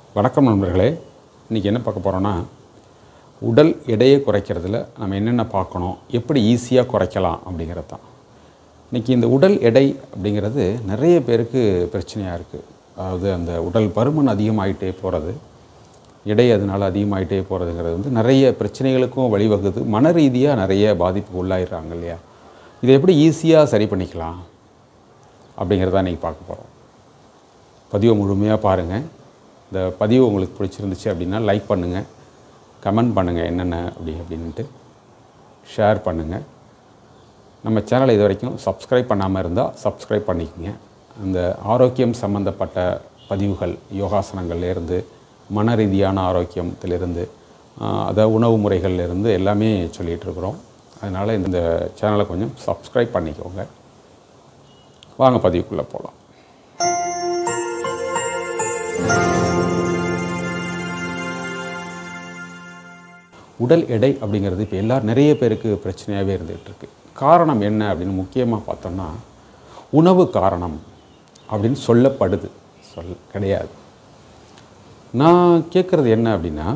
வணக்கம் நண்பர்களே இன்றைக்கி என்ன பார்க்க போகிறோன்னா உடல் எடையை குறைக்கிறதுல நம்ம என்னென்ன பார்க்கணும் எப்படி ஈஸியாக குறைக்கலாம் அப்படிங்கிறது தான் இன்றைக்கி இந்த உடல் எடை அப்படிங்கிறது நிறைய பேருக்கு பிரச்சனையாக இருக்குது அதாவது அந்த உடல் பருமன் அதிகமாயிட்டே போகிறது எடை அதனால் அதிகமாயிட்டே போகிறதுங்கிறது வந்து நிறைய பிரச்சனைகளுக்கும் வழிவகுது மன ரீதியாக நிறைய பாதிப்புக்கு உள்ளாயிடுறாங்க இல்லையா இதை எப்படி ஈஸியாக சரி பண்ணிக்கலாம் அப்படிங்கிறத இன்றைக்கி பார்க்க போகிறோம் பதிவை முழுமையாக பாருங்கள் இந்த பதிவு உங்களுக்கு பிடிச்சிருந்துச்சு அப்படின்னா லைக் பண்ணுங்கள் கமெண்ட் பண்ணுங்கள் என்னென்ன அப்படி அப்படின்ட்டு ஷேர் பண்ணுங்கள் நம்ம சேனலை இது வரைக்கும் சப்ஸ்கிரைப் பண்ணாமல் இருந்தால் சப்ஸ்கிரைப் பண்ணிக்கோங்க அந்த ஆரோக்கியம் சம்மந்தப்பட்ட பதிவுகள் யோகாசனங்கள்லேருந்து மன ரீதியான ஆரோக்கியத்திலிருந்து ஆஹ், அதாவது உணவு முறைகள்லேருந்து எல்லாமே சொல்லிகிட்டு இருக்கிறோம் அதனால் இந்த சேனலை கொஞ்சம் சப்ஸ்கிரைப் பண்ணிக்கோங்க வாங்க பதிவுக்குள்ளே போகலாம் உடல் எடை அப்படிங்கிறது இப்போ எல்லாரும் நிறைய பேருக்கு பிரச்சனையாகவே இருந்துகிட்டு இருக்கு காரணம் என்ன அப்படின்னு முக்கியமாக பார்த்தோம்னா உணவு காரணம் அப்படின்னு சொல்லப்படுது சொல் கிடையாது நான் கேட்குறது என்ன அப்படின்னா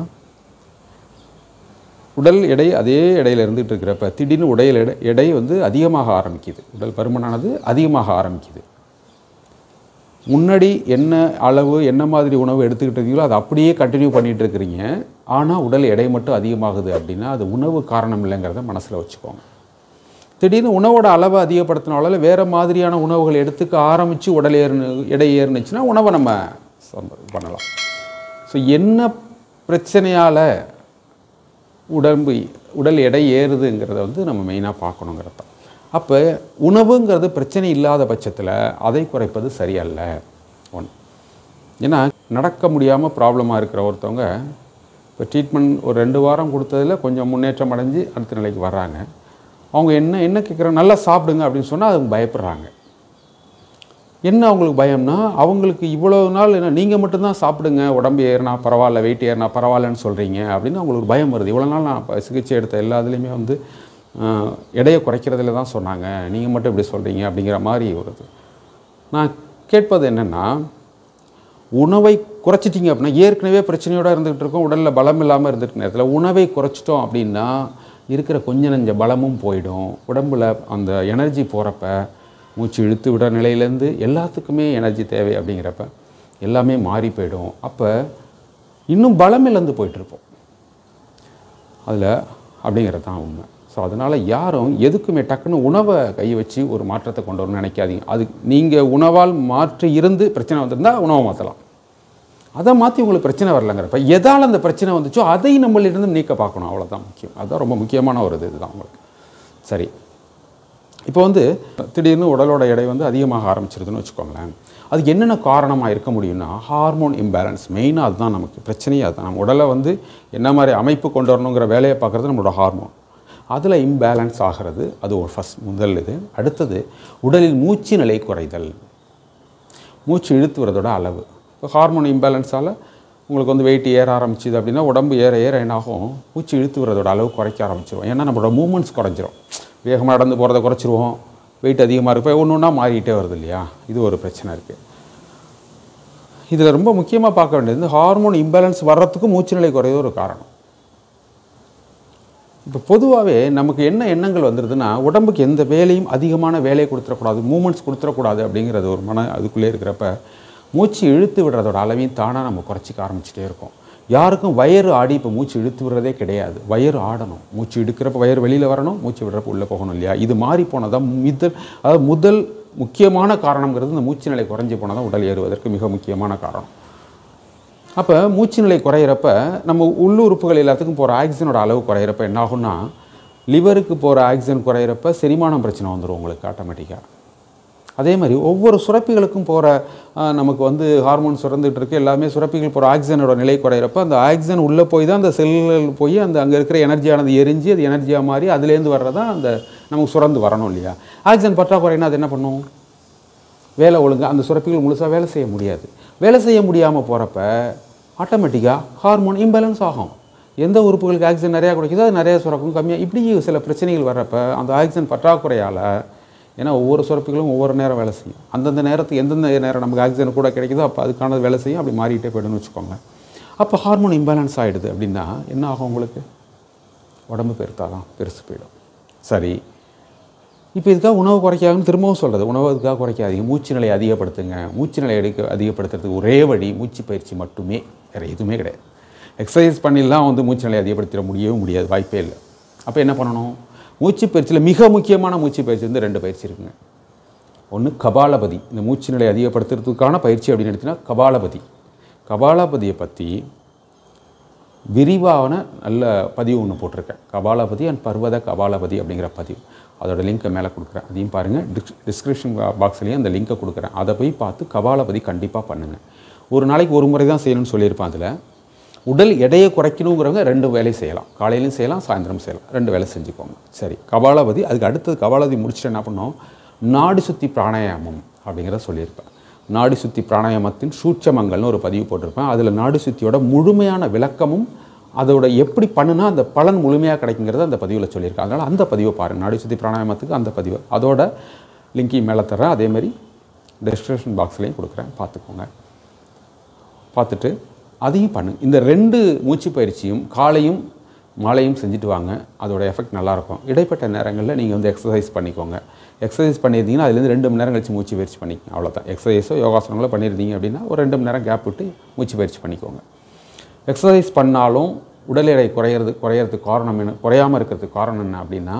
உடல் எடை அதே எடையில் இருந்துகிட்டு இருக்கிறப்ப திடீர்னு உடல் எடை எடை வந்து அதிகமாக ஆரம்பிக்குது உடல் பருமனானது அதிகமாக ஆரம்பிக்குது முன்னாடி என்ன அளவு என்ன மாதிரி உணவு எடுத்துக்கிட்டு இருக்கீங்களோ அதை அப்படியே கண்டினியூ பண்ணிகிட்டு இருக்கிறீங்க ஆனால் உடல் எடை மட்டும் அதிகமாகுது அப்படின்னா அது உணவு காரணம் இல்லைங்கிறத மனசில் வச்சுக்கோங்க திடீர்னு உணவோட அளவை அதிகப்படுத்தினால வேறு மாதிரியான உணவுகள் எடுத்துக்க ஆரம்பித்து உடல் ஏறுனு எடை ஏறுனுச்சுன்னா உணவை நம்ம சம்ப- பண்ணலாம் ஸோ என்ன பிரச்சனையால் உடம்பு உடல் எடை ஏறுதுங்கிறத வந்து நம்ம மெயினாக பார்க்கணுங்கிறது தான் அப்போ உணவுங்கிறது பிரச்சனை இல்லாத பட்சத்தில் அதை குறைப்பது சரியல்ல ஒன் ஏன்னா நடக்க முடியாமல் ப்ராப்ளமாக இருக்கிற ஒருத்தவங்க இப்போ ட்ரீட்மெண்ட் ஒரு ரெண்டு வாரம் கொடுத்ததில் கொஞ்சம் முன்னேற்றம் அடைஞ்சு அடுத்த நிலைக்கு வர்றாங்க அவங்க என்ன என்ன கேட்குறாங்க நல்லா சாப்பிடுங்க அப்படின்னு சொன்னால் அவங்க பயப்படுறாங்க என்ன அவங்களுக்கு பயம்னா அவங்களுக்கு இவ்வளோ நாள் என்ன நீங்கள் மட்டும்தான் சாப்பிடுங்க உடம்பு ஏறினா பரவாயில்ல வெயிட் ஏறினா பரவாயில்லன்னு சொல்கிறீங்க அப்படின்னு அவங்களுக்கு பயம் வருது இவ்வளோ நாள் நான் இப்ப சிகிச்சை எடுத்த எல்லா இதுலேயுமே வந்து ஆஹ், எடையை குறைக்கிறதுல தான் சொன்னாங்க நீங்கள் மட்டும் இப்படி சொல்கிறீங்க அப்படிங்கிற மாதிரி வருது நான் கேட்பது என்னென்னா உணவை குறைச்சிட்டிங்க அப்படின்னா ஏற்கனவே பிரச்சனையோடு இருந்துகிட்டு இருக்கோம் உடலில் பலம் இல்லாமல் இருந்துட்டு நேரத்தில் உணவை குறைச்சிட்டோம் அப்படின்னா இருக்கிற கொஞ்ச நஞ்ச பலமும் போயிடும் உடம்புல அந்த எனர்ஜி போகிறப்ப மூச்சு இழுத்து விடுற நிலையிலேருந்து எல்லாத்துக்குமே எனர்ஜி தேவை அப்படிங்கிறப்ப எல்லாமே மாறி போயிடும் அப்போ இன்னும் பலம் இழந்து போயிட்டுருப்போம் அதில் அப்படிங்கிறது தான் உண்மை ஸோ அதனால் யாரும் எதுக்குமே டக்குன்னு உணவை கை வச்சு ஒரு மாற்றத்தை கொண்டு வரணும்னு நினைக்காதீங்க அது நீங்கள் உணவால் மாற்றி இருந்து பிரச்சனை வந்திருந்தால் உணவை மாற்றலாம் அதை மாற்றி உங்களுக்கு பிரச்சனை வரலங்கிறப்ப எதால் அந்த பிரச்சனை வந்துச்சோ அதை நம்மளிருந்து நீக்க பார்க்கணும் அவ்வளோதான் முக்கியம் அதுதான் ரொம்ப முக்கியமான ஒரு இது இதுதான் உங்களுக்கு சரி இப்போ வந்து திடீர்னு உடலோட எடை வந்து அதிகமாக ஆரம்பிச்சிருதுன்னு வச்சுக்கோங்களேன் அதுக்கு என்னென்ன காரணமாக இருக்க முடியும்னா ஹார்மோன் இம்பேலன்ஸ் மெயினாக அதுதான் நமக்கு பிரச்சனையே அதுதான் நம்ம உடலை வந்து என்ன மாதிரி அமைப்பு கொண்டு வரணுங்கிற வேலையை பார்க்குறது நம்மளோட ஹார்மோன் அதில் இம்பேலன்ஸ் ஆகிறது அது ஒரு ஃபஸ்ட் முதல் இது அடுத்தது உடலில் மூச்சு நிலை குறைதல் மூச்சு இழுத்து வரதோட அளவு இப்போ ஹார்மோன் இம்பேலன்ஸால் உங்களுக்கு வந்து வெயிட் ஏற ஆரம்பிச்சுது அப்படின்னா உடம்பு ஏற ஏற என்னாகும் மூச்சு இழுத்து வரதோட அளவு குறைக்க ஆரம்பிச்சிரும் ஏன்னா நம்மளோட மூமெண்ட்ஸ் குறைஞ்சிரும் வேகமாக நடந்து போகிறத குறைச்சிருவோம் வெயிட் அதிகமாக இருப்போ ஒன்று ஒன்றா மாறிட்டே வருது இல்லையா இது ஒரு பிரச்சனை இருக்குது இதில் ரொம்ப முக்கியமாக பார்க்க வேண்டியது ஹார்மோன் இம்பேலன்ஸ் வர்றதுக்கு மூச்சு நிலை குறைய ஒரு காரணம் இப்போ பொதுவாகவே நமக்கு என்ன எண்ணங்கள் வந்துடுதுன்னா உடம்புக்கு எந்த வேலையும் அதிகமான வேலையை கொடுத்துடக்கூடாது மூமெண்ட்ஸ் கொடுத்துடக்கூடாது அப்படிங்கிறது ஒரு மன அதுக்குள்ளே இருக்கிறப்ப மூச்சு இழுத்து விடுறதோட அளவையும் தானாக நம்ம குறைச்சிக்க ஆரம்பிச்சிட்டே இருக்கோம் யாருக்கும் வயிறு ஆடி இப்போ மூச்சு இழுத்து விடுறதே கிடையாது வயிறு ஆடணும் மூச்சு இழுக்கிறப்ப வயிறு வெளியில் வரணும் மூச்சு விடுறப்ப உள்ளே போகணும் இல்லையா இது மாறி போனதான் முதல் அதாவது முதல் முக்கியமான காரணங்கிறது இந்த மூச்சு நிலை குறைஞ்சி போனதான் உடல் ஏறுவதற்கு மிக முக்கியமான காரணம் அப்போ மூச்சு நிலை குறையிறப்ப நம்ம உள்ளுறுப்புகள் எல்லாத்துக்கும் போகிற ஆக்சிஜனோட அளவு குறையிறப்ப என்ன ஆகும்னா லிவருக்கு போகிற ஆக்சிஜன் குறையிறப்ப செரிமானம் பிரச்சனை வந்துடும் உங்களுக்கு ஆட்டோமேட்டிக்காக அதே மாதிரி ஒவ்வொரு சுரப்பிகளுக்கும் போகிற நமக்கு வந்து ஹார்மோன் சுரந்துட்டு இருக்கு எல்லாமே சுரப்பிகள் போகிற ஆக்சிஜனோட நிலை குறையிறப்ப அந்த ஆக்சிஜன் உள்ளே போய் தான் அந்த செல்கள் போய் அந்த அங்கே இருக்கிற எனர்ஜியானது எரிஞ்சு அது எனர்ஜியாக மாறி அதுலேருந்து வர்றதான் அந்த நமக்கு சுரந்து வரணும் இல்லையா ஆக்சிஜன் பற்றாக்குறைனா அது என்ன பண்ணும் வேலை ஒழுங்கா அந்த சுரப்பிகள் முழுசாக வேலை செய்ய முடியாது வேலை செய்ய முடியாமல் போகிறப்ப ஆட்டோமேட்டிக்காக ஹார்மோன் இம்பேலன்ஸ் ஆகும் எந்த உறுப்புகளுக்கு ஆக்சிஜன் நிறையா கிடைக்குதோ அது நிறைய சுரக்கும் கம்மியாக இப்படி சில பிரச்சனைகள் வர்றப்ப அந்த ஆக்சிஜன் பற்றாக்குறையால் ஏன்னா ஒவ்வொரு சுரப்பிகளும் ஒவ்வொரு நேரம் வேலை செய்யும் அந்தந்த நேரத்துக்கு எந்தெந்த நேரம் நமக்கு ஆக்சிஜன் கூட கிடைக்குதோ அப்போ அதுக்கான வேலை செய்யும் அப்படி மாறிட்டே போய்டுன்னு வச்சுக்கோங்க அப்போ ஹார்மோன் இம்பேலன்ஸ் ஆகிடுது அப்படின்னா என்ன ஆகும் உங்களுக்கு உடம்பு பெருத்தாதான் பெருசு போயிடும் சரி இப்போ இதுக்காக உணவு குறைக்காதுன்னு திரும்பவும் சொல்கிறது உணவு இதுக்காக குறைக்காதீங்க மூச்சு நிலையை அதிகப்படுத்துங்க மூச்சு நிலையை எடுக்க அதிகப்படுத்துறதுக்கு ஒரே வழி மூச்சு பயிற்சி மட்டுமே வேறு எதுவுமே கிடையாது எக்ஸசைஸ் பண்ணிலாம் வந்து மூச்சு நிலையை அதிகப்படுத்திட முடியவே முடியாது வாய்ப்பே இல்லை அப்போ என்ன பண்ணணும் மூச்சு பயிற்சியில் மிக முக்கியமான மூச்சு பயிற்சி வந்து ரெண்டு பயிற்சி இருக்குங்க ஒன்று கபாலபதி இந்த மூச்சு நிலையை அதிகப்படுத்துறதுக்கான பயிற்சி அப்படின்னு எடுத்தீங்கன்னா கபாலபதி கபாலபதியை பற்றி விரிவான நல்ல பதிவு ஒன்று போட்டிருக்கேன் கபாலபதி அண்ட் பர்வத கபாலபதி அப்படிங்கிற பதிவு அதோட லிங்க்கை மேலே கொடுக்குறேன் அதையும் பாருங்கள் டிஸ் டிஸ்கிரிப்ஷன் பாக்ஸ்லேயும் அந்த லிங்க்கை கொடுக்குறேன் அதை போய் பார்த்து கபாலபதி கண்டிப்பாக பண்ணுங்கள் ஒரு நாளைக்கு ஒரு முறை தான் செய்யணும்னு சொல்லியிருப்பேன் அதில் உடல் எடையை குறைக்கணுங்கிறவங்க ரெண்டு வேலை செய்யலாம் காலையிலையும் செய்யலாம் சாயந்தரம் செய்யலாம் ரெண்டு வேலை செஞ்சுக்கோங்க சரி கபாலபதி அதுக்கு அடுத்தது கபாலபதி முடிச்சுட்டு என்ன பண்ணோம் நாடி சுத்தி பிராணாயாமம் அப்படிங்கிறத சொல்லியிருப்பேன் நாடி சுத்தி பிராணாயாமத்தின் சூட்சமங்கள்னு ஒரு பதிவு போட்டிருப்பேன் அதில் நாடி சுத்தியோட முழுமையான விளக்கமும் அதோட எப்படி பண்ணுனா அந்த பலன் முழுமையாக கிடைக்குங்கிறத அந்த பதிவில் சொல்லியிருக்கேன் அதனால் அந்த பதிவை பாருங்கள் நாடி சுத்தி பிராணாயாமத்துக்கு அந்த பதிவு அதோட லிங்கையும் மேலே தர்றேன் அதேமாதிரி டெஸ்கிரிப்ஷன் பாக்ஸ்லேயும் கொடுக்குறேன் பார்த்துக்கோங்க பார்த்துட்டு அதையும் பண்ணு இந்த ரெண்டு மூச்சு பயிற்சியும் காலையும் மாலையும் செஞ்சுட்டு வாங்க அதோட எஃபெக்ட் நல்லாயிருக்கும் இடைப்பட்ட நேரங்களில் நீங்கள் வந்து எக்ஸசைஸ் பண்ணிக்கோங்க எக்ஸசைஸ் பண்ணியிருந்தீங்கன்னா அதுலேருந்து ரெண்டு மணி நேரம் கழிச்சு மூச்சு பயிற்சி பண்ணிக்கோங்க அவ்வளோதான் எக்ஸசைஸோ யோகாசனங்களோ பண்ணியிருந்தீங்க அப்படின்னா ஒரு ரெண்டு மணி நேரம் கேப் விட்டு மூச்சு பயிற்சி பண்ணிக்கோங்க எக்ஸசைஸ் பண்ணாலும் உடல் எடை குறையிறது குறையிறதுக்கு காரணம் என்ன குறையாமல் இருக்கிறதுக்கு காரணம் என்ன அப்படின்னா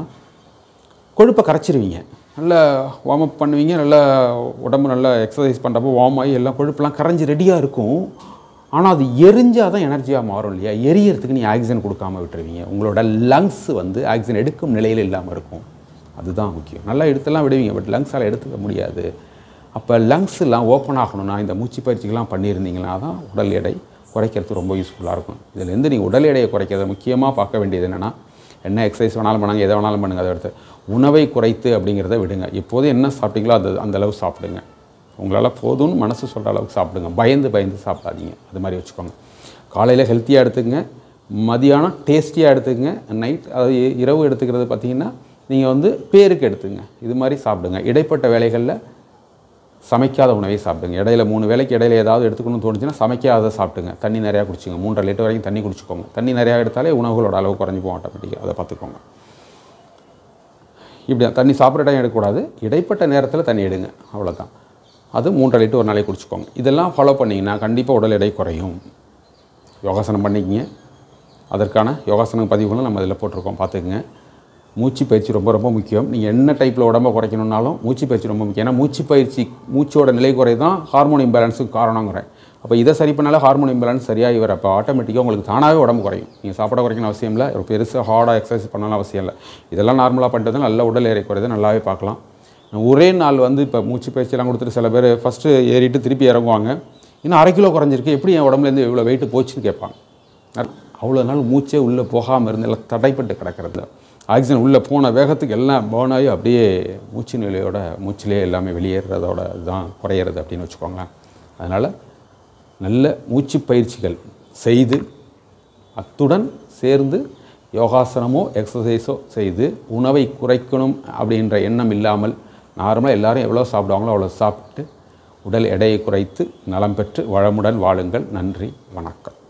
கொழுப்பை கரைச்சிருவீங்க நல்லா வார்ம் அப் பண்ணுவீங்க நல்லா உடம்பு நல்லா எக்ஸசைஸ் பண்ணுறப்போ வார்ம் ஆகி எல்லாம் கொழுப்பெல்லாம் கரைஞ்சி ரெடியாக இருக்கும் ஆனால் அது எரிஞ்சால் தான் எனர்ஜியாக மாறும் இல்லையா எரியறதுக்கு நீ ஆக்சிஜன் கொடுக்காம விட்டுருவீங்க உங்களோட லங்ஸ் வந்து ஆக்சிஜன் எடுக்கும் நிலையில் இல்லாமல் இருக்கும் அதுதான் முக்கியம் நல்லா எடுத்துலாம் விடுவீங்க பட் லங்ஸால் எடுத்துக்க முடியாது அப்போ லங்ஸ் எல்லாம் ஓப்பன் ஆகணும்னா இந்த மூச்சு பயிற்சிகள்லாம் பண்ணியிருந்தீங்கன்னா தான் உடல் எடை குறைக்கிறது ரொம்ப யூஸ்ஃபுல்லாக இருக்கும் இதுலேருந்து நீங்கள் உடல் எடையை குறைக்கிறத முக்கியமாக பார்க்க வேண்டியது என்னென்னா என்ன எக்ஸசைஸ் வேணாலும் பண்ணுங்க எதை வேணாலும் பண்ணுங்க அதை எடுத்து உணவை குறைத்து அப்படிங்கிறத விடுங்க எப்போதும் என்ன சாப்பிட்டீங்களோ அது அந்த அளவு சாப்பிடுங்க உங்களால் போதும்னு மனசு சொல்கிற அளவுக்கு சாப்பிடுங்க பயந்து பயந்து சாப்பிடாதீங்க அது மாதிரி வச்சுக்கோங்க காலையில் ஹெல்த்தியாக எடுத்துக்கங்க மதியானம் டேஸ்டியாக எடுத்துக்கங்க நைட் அது இரவு எடுத்துக்கிறது பார்த்தீங்கன்னா நீங்கள் வந்து பேருக்கு எடுத்துங்க இது மாதிரி சாப்பிடுங்க இடைப்பட்ட வேலைகளில் சமைக்காத உணவை சாப்பிடுங்க இடையில மூணு வேளைக்கு இடையில ஏதாவது எடுத்துக்கணும்னு தோணுச்சுன்னா சமைக்காத சாப்பிடுங்க தண்ணி நிறையா குடிச்சுங்க மூன்றரை லிட்டர் வரைக்கும் தண்ணி குடிச்சுக்கோங்க தண்ணி நிறையா எடுத்தாலே உணவுகளோட அளவு குறைஞ்சி போகும் ஆட்டோமேட்டிக்காக அதை பார்த்துக்கோங்க இப்படி தான். தண்ணி சாப்பிட்ற டைம் எடுக்கக்கூடாது இடைப்பட்ட நேரத்தில் தண்ணி எடுங்க அவ்வளோதான் அது மூன்றரை லிட்டர் ஒரு நாளைக்கு குடிச்சுக்கோங்க இதெல்லாம் ஃபாலோ பண்ணிங்கன்னா கண்டிப்பாக உடல் எடை குறையும் யோகாசனம் பண்ணிக்கிங்க அதற்கான யோகாசன பதிவுகளும் நம்ம இதில் போட்டிருக்கோம் பார்த்துக்குங்க மூச்சு பயிற்சி ரொம்ப ரொம்ப முக்கியம் நீங்கள் என்ன டைப்பில் உடம்ப குறைக்கணும்னாலும் மூச்சு பயிற்சி ரொம்ப முக்கியம் ஏன்னா மூச்சு பயிற்சி மூச்சோட நிலை குறை தான் ஹார்மோன் இம்பேலன்ஸுக்கு காரணங்கிறேன் அப்போ இதை சரி பண்ணாலே ஹார்மோன் இம்பேலன்ஸ் சரியாகி வரப்போ ஆட்டோமேட்டிக்காக உங்களுக்கு தானாகவே உடம்பு குறையும் நீங்கள் சாப்பிட குறைக்கணும் அவசியம் இல்லை ஒரு பெருசாக ஹார்டாக எக்ஸசைஸ் பண்ணாலும் அவசியம் இல்லை இதெல்லாம் நார்மலாக பண்ணிட்டு நல்ல உடல் ஏறி குறையுது நல்லாவே பார்க்கலாம் ஒரே நாள் வந்து இப்போ மூச்சு பயிற்சியெல்லாம் கொடுத்துட்டு சில பேர் ஃபஸ்ட்டு ஏறிட்டு திருப்பி இறங்குவாங்க இன்னும் அரை கிலோ குறைஞ்சிருக்கு எப்படி என் உடம்புலேருந்து இவ்வளோ வெயிட் போச்சுன்னு கேட்பாங்க அவ்வளோ நாள் மூச்சே உள்ளே போகாமல் இருந்து எல்லாம் தடைப்பட்டு கிடக்கிறது ஆக்சிஜன் உள்ளே போன வேகத்துக்கு எல்லாம் burn ஆகி அப்படியே மூச்சு நிலையோட மூச்சிலே எல்லாமே வெளியேறதோட இதுதான் குறையிறது அப்படின்னு வச்சுக்கோங்களேன் அதனால் நல்ல மூச்சு பயிற்சிகள் செய்து அத்துடன் சேர்ந்து யோகாசனமோ எக்ஸசைஸோ செய்து உணவை குறைக்கணும் அப்படின்ற எண்ணம் இல்லாமல் நார்மலாக எல்லாரும் எவ்வளோ சாப்பிடுவாங்களோ அவ்வளோ சாப்பிட்டு உடல் எடையை குறைத்து நலம் பெற்று வளமுடன் வாழுங்கள் நன்றி வணக்கம்